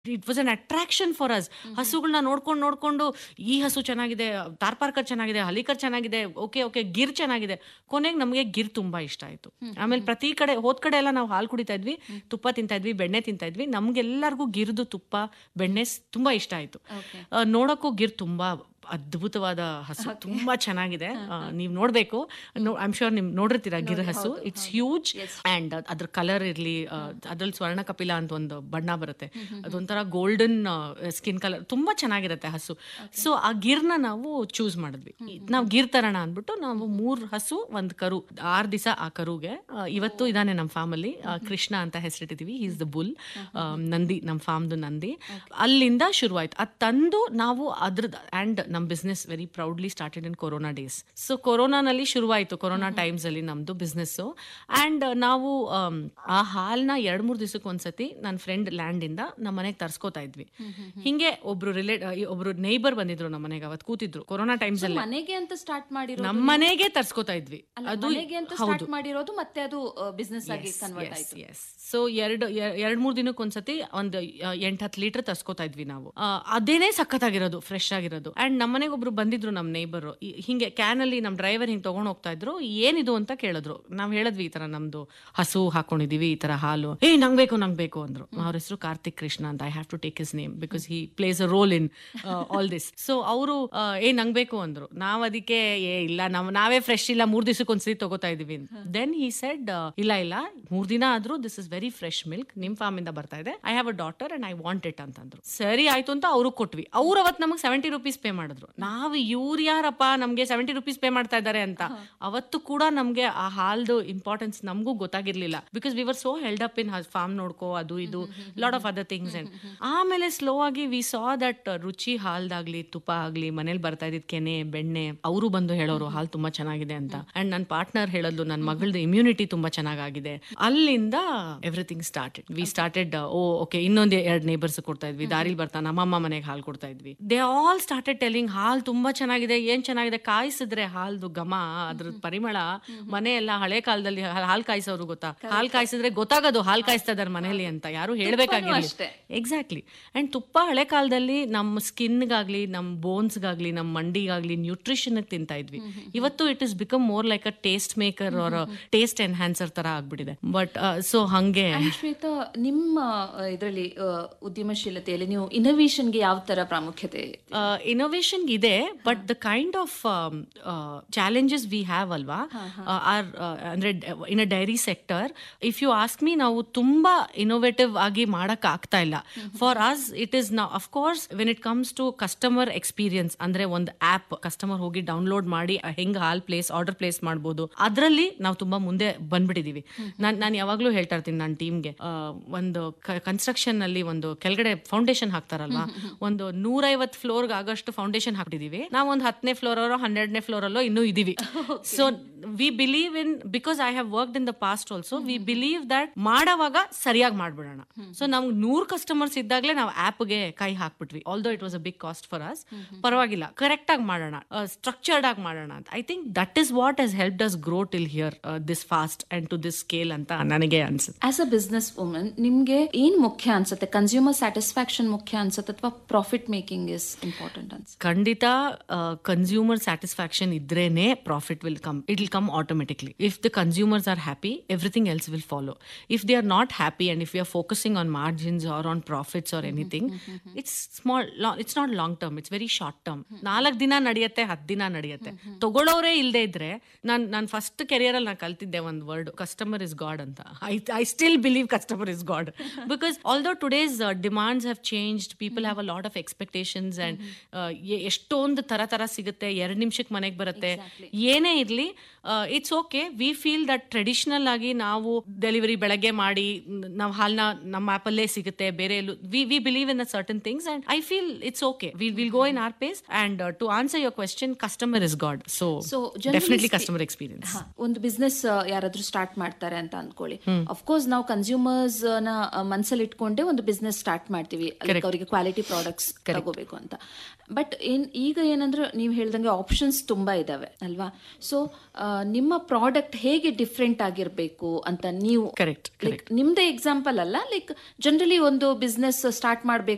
It was an attraction for us ಹಸುಗಳನ್ನ ನೋಡ್ಕೊಂಡು ನೋಡ್ಕೊಂಡು ಈ ಹಸು ಚೆನ್ನಾಗಿದೆ ತಾರ್ಪಾರ್ಕರ್ ಚೆನ್ನಾಗಿದೆ ಹಲಿಕರ್ ಚೆನ್ನಾಗಿದೆ ಓಕೆ ಓಕೆ ಗಿರ್ ಚೆನ್ನಾಗಿದೆ ಕೊನೆಗೆ ನಮಗೆ ಗಿರ್ ತುಂಬಾ ಇಷ್ಟ ಆಯ್ತು ಆಮೇಲೆ ಪ್ರತಿ ಕಡೆ ಹೋದ್ ಕಡೆ ಎಲ್ಲ ನಾವು ಹಾಲು ಕುಡಿತಾ ಇದ್ವಿ ತುಪ್ಪ ತಿಂತಾ ಇದ್ವಿ ಬೆಣ್ಣೆ ತಿಂತಾ ಇದ್ವಿ ನಮ್ಗೆಲ್ಲರಿಗೂ ಗಿರ್ದು ತುಪ್ಪ ಬೆಣ್ಣೆ ಸ್- ತುಂಬಾ ಇಷ್ಟ ಆಯ್ತು Okay. ಆ, ನೋಡಕ್ಕೂ ಗಿರ್ ತುಂಬಾ ಅದ್ಭುತವಾದ ಹಸು ತುಂಬಾ ಚೆನ್ನಾಗಿದೆ ನೀವು ನೋಡ್ಬೇಕು ಐಮ್ ಶೋರ್ ನಿಮ್ ನೋಡಿರ್ತೀರಾ ಗಿರ್ ಹಸು ಇಟ್ಸ್ ಹ್ಯೂಜ್ ಅಂಡ್ ಅದ್ರ ಕಲರ್ ಇರ್ಲಿ ಅದ್ರಲ್ಲಿ ಸ್ವರ್ಣ ಕಪಿಲ ಅಂತ ಒಂದು ಬಣ್ಣ ಬರುತ್ತೆ ಅದೊಂಥರ ಗೋಲ್ಡನ್ ಸ್ಕಿನ್ ಕಲರ್ ತುಂಬಾ ಚೆನ್ನಾಗಿರುತ್ತೆ ಹಸು ಸೊ ಆ ಗಿರ್ನ ನಾವು ಚೂಸ್ ಮಾಡಿದ್ವಿ ನಾವು ಗಿರ್ ತರೋಣ ಅಂದ್ಬಿಟ್ಟು ನಾವು ಮೂರ್ ಹಸು ಒಂದ್ ಕರು ಆರ್ ದಿವಸ ಆ ಕರುಗೆ ಆ, ಇವತ್ತು ಇದಾನೆ ನಮ್ಮ ಫಾರ್ಮಲ್ಲಿ ಕೃಷ್ಣ ಅಂತ ಹೆಸರಿಟ್ಟಿದೀವಿ ಈಸ್ ದ ಬುಲ್ ನಂದಿ ನಮ್ಮ ಫಾರ್ಮ್ದು ನಂದಿ ಅಲ್ಲಿಂದ ಶುರುವಾಯ್ತು ಅದ್ ತಂದು ನಾವು ಅದ್ರದ್ದು ಅಂಡ್ ನಮ್ಮ business very proudly started in corona days so ಕೊರೋನಾನಲ್ಲಿ ಶುರುವಾಯಿತು ಕೊರೋನಾ ಟೈಮ್ಸ್ ಅಲ್ಲಿ ನಮ್ದು ಬಿಸ್ನೆಸ್ ಅಂಡ್ ನಾವು ಆಮ್, ಆ ಹಾಲ್ನ ಎರಡ್ ಮೂರ್ ದಿವಸಕ್ಕೆ ಒಂದ್ಸತಿ ನನ್ನ ಫ್ರೆಂಡ್ ಲ್ಯಾಂಡ್ ಇಂದ ನಮ್ಮ ಮನೆಗೆ ತರ್ಸ್ಕೊತಾ ಇದ್ವಿ ಹಿಂಗೆ ಒಬ್ರು ರಿಲೇಟ್ ಒಬ್ರು ನೇಬರ್ ಬಂದಿದ್ರು ನಮ್ಮ ಮನೆಗೆ ಅವತ್ತು ಕೂತಿದ್ರು ಕೊರೋನಾ ಟೈಮ್ಸ್ ಅಲ್ಲಿ ಮನೆಗೆ ಅಂತ ಸ್ಟಾರ್ಟ್ ಮಾಡಿರೋದು ನಮ್ಮ ಮನೆಗೆ ತರ್ಸ್ಕೊತಾ ಇದ್ವಿ ಅಲ್ಲ, ಅದು ಮನೆಗೆ ಅಂತ ಸ್ಟಾರ್ಟ್ ಮಾಡಿರೋದು ಮತ್ತೆ ಅದು ಬಿಸ್ನೆಸ್ ಆಗಿ ಕನ್ವರ್ಟ್ ಆಯ್ತು ಸೊ ಎರಡು ಎರಡ್ ಮೂರ್ ದಿನಕ್ಕೆ ಒಂದ್ಸತಿ ಒಂದು ಎಂಟ್ ಹತ್ತು ಲೀಟರ್ ತರ್ಸ್ಕೊತಾ ಇದ್ವಿ ನಾವು ಆ, ಅದೇನೇ ಸಖತ್ತಾಗಿರೋದು ಫ್ರೆಶ್ ಆಗಿರೋದು ಅಂಡ್ ನಮ್ಮ ಮನೆಗೆ ಒಬ್ರು ಬಂದಿದ್ರು ನಮ್ಮ ನೇಬರ್ ಹಿಂಗೆ ಕ್ಯಾನ್ ಅಲ್ಲಿ ನಮ್ ಡ್ರೈವರ್ ಹಿಂಗೆ ತಗೊಂಡ್ ಹೋಗ್ತಾ ಇದ್ರು ಏನಿದು ಅಂತ ಕೇಳಿದ್ರು ನಾವ್ ಹೇಳಿದ್ವಿ ಈ ತರ ನಮ್ದು ಹಸು ಹಾಕೊಂಡಿದೀವಿ ಈ ತರ ಹಾಲು ಏ ನಂಗ್ ಬೇಕು ನಂಗ್ ಬೇಕು ಅಂದ್ರು ಅವ್ರ ಹೆಸರು ಕಾರ್ತಿಕ್ ಕೃಷ್ಣ ಅಂತ I have to take his name because he plays a role in all this so ಅವರು ಏ ನಂಗ್ ಬೇಕು ಅಂದ್ರು ನಾವ್ ಅದಕ್ಕೆ ಏ ಇಲ್ಲ ನಾವ್ ನಾವೇ ಫ್ರೆಶ್ ಇಲ್ಲ ಮೂರ್ ದಿವಸಕ್ಕೆ ಒಂದ್ಸತಿ ತಗೋತಾ ಇದೀವಿ ದೆನ್ ಹಿ ಸೆಡ್ ಇಲ್ಲ ಇಲ್ಲ ಮೂರ್ ದಿನ ಆದ್ರೂ this is very fresh milk ನಿಮ್ ಫಾರ್ಮ್ ಇಂದ ಬರ್ತಾ ಇದೆ I have a daughter and I want it ಅಂತಂದ್ರು ಸರಿ ಆಯ್ತು ಅಂತ ಅವ್ರು ಕೊಟ್ವಿ ಅವ್ರು ಅವತ್ ನಮಗೆ ಸೆವೆಂಟಿ ರುಪೀಸ್ ಪೇ ಮಾಡಿದ್ರು ನಾವು ಇವ್ರು ಯಾರಪ್ಪ ನಮ್ಗೆ ಸೆವೆಂಟಿ ರುಪೀಸ್ ಪೇ ಮಾಡ್ತಾ ಇದ್ದಾರೆ ಅಂತ ಅವತ್ತು ಕೂಡ ನಮ್ಗೆ ಆ ಹಾಲ್ದು ಇಂಪಾರ್ಟೆನ್ಸ್ ನಮಗೂ ಗೊತ್ತಾಗಿರ್ಲಿಲ್ಲ because we were so held up in farm ನೋಡ್ಕೋ ಅದು ಇದು lot of other things and ಆಮೇಲೆ ಸ್ಲೋ ಆಗಿ ವಿ ಸಾ ದಟ್ ರುಚಿ ಹಾಲ್ದಾಗ್ಲಿ ತುಪ್ಪ ಆಗ್ಲಿ ಮನೇಲಿ ಬರ್ತಾ ಇದ್ದಿದ್ ಕೆನೆ ಬೆಣ್ಣೆ ಅವರು ಬಂದು ಹೇಳೋರು ಹಾಲ್ ತುಂಬಾ ಚೆನ್ನಾಗಿದೆ ಅಂತ ಅಂಡ್ ನನ್ನ ಪಾರ್ಟ್ನರ್ ಹೇಳೋದು ನನ್ನ ಮಗಳದು ಇಮ್ಯುನಿಟಿ ತುಂಬಾ ಚೆನ್ನಾಗಿದೆ ಅಲ್ಲಿಂದ everything started we started oh okay ಇನ್ನೊಂದು ಎರಡು ನೇಬರ್ಸ್ ಕೊಡ್ತಾ ಇದ್ವಿ ದಾರಿಲಿ ಬರ್ತಾ ನಮ್ಮಮ್ಮ ಮನೆಗೆ ಹಾಲು ಕೊಡ್ತಾ ಇದ್ವಿ ದೇ ಆಲ್ ಸ್ಟಾರ್ಟೆಡ್ ಟೆಲಿಂಗ್ ಹಾಲ್ ತುಂಬಾ ಚೆನ್ನಾಗಿದೆ ಏನ್ ಚೆನ್ನಾಗಿದೆ ಕಾಯಿಸಿದ್ರೆ ಹಾಲ್ದು ಘಮ ಅದ್ರ ಪರಿಮಳ ಮನೆ ಎಲ್ಲ ಹಳೆ ಕಾಲದಲ್ಲಿ ಹಾಲ್ ಕಾಯಿಸೋರು ಗೊತ್ತಾ ಹಾಲ್ ಕಾಯಿಸಿದ್ರೆ ಗೊತ್ತಾಗೋದು ಹಾಲ್ ಕಾಯಿಸ್ತಾ ಇದಾರೆ ಮನೇಲಿ ಅಂತ ಯಾರು ಹೇಳ್ಬೇಕಾಗಿಲ್ಲ ಅಷ್ಟೇ. ಎಕ್ಸಾಕ್ಟ್ಲಿ ಅಂಡ್ ತುಪ್ಪ ಹಳೆ ಕಾಲದಲ್ಲಿ ನಮ್ಮ ಸ್ಕಿನ್ಗಾಗ್ಲಿ ನಮ್ಮ ಬೋನ್ಸ್ಗಾಗ್ಲಿ ನಮ್ಮ ಮಂಡಿಗಾಗ್ಲಿ ನ್ಯೂಟ್ರಿಷನ್ ತಿಂತಾ ಇದ್ವಿ ಇವತ್ತು it is become more like a taste maker or taste enhancer ತರ ಆಗ್ಬಿಟ್ಟಿದೆ ಬಟ್ ಸೊ ಹಂಗೆ And ಶ್ವೇತಾ ನಿಮ್ಮ ಇದರಲ್ಲಿ ಉದ್ಯಮಶೀಲತೆಯಲ್ಲಿ ನೀವು ಇನ್ನೋವೇಷನ್ಗೆ ಯಾವ ತರ ಪ್ರಾಮುಖ್ಯತೆ ಇನೋವೇಷನ್ ಇದೆ but the kind of challenges we have ಅಲ್ವಾ ಆರ್ ಅಂದ್ರೆ in a dairy sector if you ask me ನಾವು ತುಂಬಾ ಇನೋವೇಟಿವ್ ಆಗಿ ಮಾಡಕ್ ಆಗ್ತಾ ಇಲ್ಲ ಫಾರ್ ಅಸ್ ಇಟ್ ಇಸ್ ನಾ of course when it comes to customer experience ಅಂದ್ರೆ ಒಂದು ಆಪ್ ಕಸ್ಟಮರ್ ಹೋಗಿ ಡೌನ್ಲೋಡ್ ಮಾಡಿ ಆ ಹೆಂಗ್ ಹಾಲ್ ಪ್ಲೇಸ್ ಆರ್ಡರ್ ಪ್ಲೇಸ್ ಮಾಡ್ಬೋದು ಅದರಲ್ಲಿ ನಾವು ತುಂಬಾ ಮುಂದೆ ಬಂದ್ಬಿಟ್ಟಿದೀವಿ ನಾನು ನಾನು ಯಾವಾಗ್ಲೂ ಹೇಳ್ತಾ ಇರ್ತೀನಿ ನನ್ನ ಟೀಮ್ಗೆ ಒಂದು ಕನ್ಸ್ಟ್ರಕ್ಷನ್ ನಲ್ಲಿ ಒಂದು ಕೆಳಗಡೆ ಫೌಂಡೇಶನ್ ಹಾಕ್ತಾರಲ್ವಾ ಒಂದು ನೂರೈವತ್ತು ಫ್ಲೋರ್ ಆಗಷ್ಟು ಫೌಂಡೇಶನ್ ಹಾಕ್ತಿದೀವಿ ನಾವು ಒಂದು ಹತ್ತನೇ ಫ್ಲೋರ್ ಅಲ್ಲೋ ಹನ್ನೆರಡನೇ ಫ್ಲೋರ್ ಅಲ್ಲೋ ಇನ್ನೂ ಇದೀವಿ so we believe in because I have worked in the past also we believe that ಮಾಡೋವಾಗ ಸರಿಯಾಗಿ ಮಾಡ್ಬಿಡೋಣ ಸೊ ನಮ್ಗೆ ನೂರ್ ಕಸ್ಟಮರ್ಸ್ ಇದ್ದಾಗಲೇ ನಾವು ಆಪ್ಗೆ ಕೈ ಹಾಕ್ಬಿಟ್ವಿ although it was a big cost for us ಪರವಾಗಿಲ್ಲ ಕರೆಕ್ಟ್ ಆಗಿ ಮಾಡೋಣ ಸ್ಟ್ರಕ್ಚರ್ಡ್ ಆಗಿ ಮಾಡೋಣ ಅಂತ I think that is what has helped us grow till here this fast and to this scale ಅಂತ ನನಗೆ ಅನ್ಸುತ್ತೆ ಆಸ್ ಅ ಬಿಸ್ನೆಸ್ ವುಮನ್ ನಿಮ್ಗೆ ಏನ್ ಮುಖ್ಯ ಅನ್ಸುತ್ತೆ ಕನ್ಸ್ಯೂಮರ್ ಸ್ಯಾಟಿಸ್ಫ್ಯಾಕ್ಷನ್ ಮುಖ್ಯ ಅನ್ಸುತ್ತೆ ಅಥವಾ ಪ್ರಾಫಿಟ್ ಮೇಕಿಂಗ್ ಇಸ್ ಇಂಪಾರ್ಟೆಂಟ್ ಅನ್ಸುತ್ತೆ ಖಂಡಿತ ಕನ್ಸ್ಯೂಮರ್ ಸ್ಯಾಟಿಸ್ಫ್ಯಾಕ್ಷನ್ ಇದ್ರೇನೆ profit will come it will come automatically if the consumers are happy everything else will follow if they are not happy and if you are focusing on margins or on profits or anything it's small it's not long term it's very short term ನಾಲ್ಕು ದಿನ ನಡೆಯುತ್ತೆ ಹತ್ತು ದಿನ ನಡೆಯುತ್ತೆ ತಗೊಳ್ಳೋರೇ ಇಲ್ಲದೆ ಇದ್ರೆ ನಾನು ನಾನು ಫಸ್ಟ್ ಕೆರಿಯರ್ ಅಲ್ಲಿ ನಾನು ಕಲ್ತಿದ್ದೆ ಒಂದು ವರ್ಡ್ ಕಸ್ಟಮರ್ ಇಸ್ ಗಾಡ್ ಅಂತ I I still believe customer is God because although today's demands have changed people have a lot of expectations and ಎಷ್ಟೊಂದು ತರ ತರ ಸಿಗುತ್ತೆ ಎರಡು ನಿಮಿಷಕ್ಕೆ ಮನೆಗೆ ಬರುತ್ತೆ ಏನೇ ಇರಲಿ it's okay we feel that traditional ಆಗಿ ನಾವು ಡೆಲಿವರಿ ಬೆಳಗ್ಗೆ ಮಾಡಿ ನಾವು ಹಾಲ್ನ ನಮ್ಮ ಆಪಲ್ಲೇ ಸಿಗುತ್ತೆ ಬೇರೆ ಎಲ್ಲೂ we we believe in a certain things and I feel it's okay will will go in our pace and to answer your question customer is God so So, generally definitely spe- customer experience ಹಾ, ಒಂದು business ಯಾರಾದ್ರೂ start ಮಾಡ್ತಾರೆ ಅಂತ ಅನ್ಕೊಳ್ಳಿ of course ನಾವು consumers ನ ಮನ್ಸಲ್ಲಿ ಇಟ್ಕೊಂಡೆ ಒಂದು ಬಿಸ್ನೆಸ್ ಸ್ಟಾರ್ಟ್ ಮಾಡ್ತೀವಿ ಅದಕ್ಕೆ ಅವರಿಗೆ ಕ್ವಾಲಿಟಿ ಪ್ರಾಡಕ್ಟ್ಸ್ ತಗೋಬೇಕು ಅಂತ ಬಟ್ ಏನ್ ಈಗ ಏನಂದ್ರೆ ನೀವು ಹೇಳ್ದಂಗೆ ಆಪ್ಷನ್ಸ್ ತುಂಬಾ ಇದಾವೆ ಅಲ್ವಾ ಸೊ ನಿಮ್ಮ ಪ್ರಾಡಕ್ಟ್ ಹೇಗೆ ಡಿಫ್ರೆಂಟ್ ಆಗಿರ್ಬೇಕು ಅಂತ ನೀವು ಕರೆಕ್ಟ್ ಲೈಕ್ ನಿಮ್ದೇ ಎಕ್ಸಾಂಪಲ್ ಅಲ್ಲ ಲೈಕ್ ಜನರಲಿ ಒಂದು ಬಿಸ್ನೆಸ್ ಸ್ಟಾರ್ಟ್ ಮಾಡ್ಬೇಕು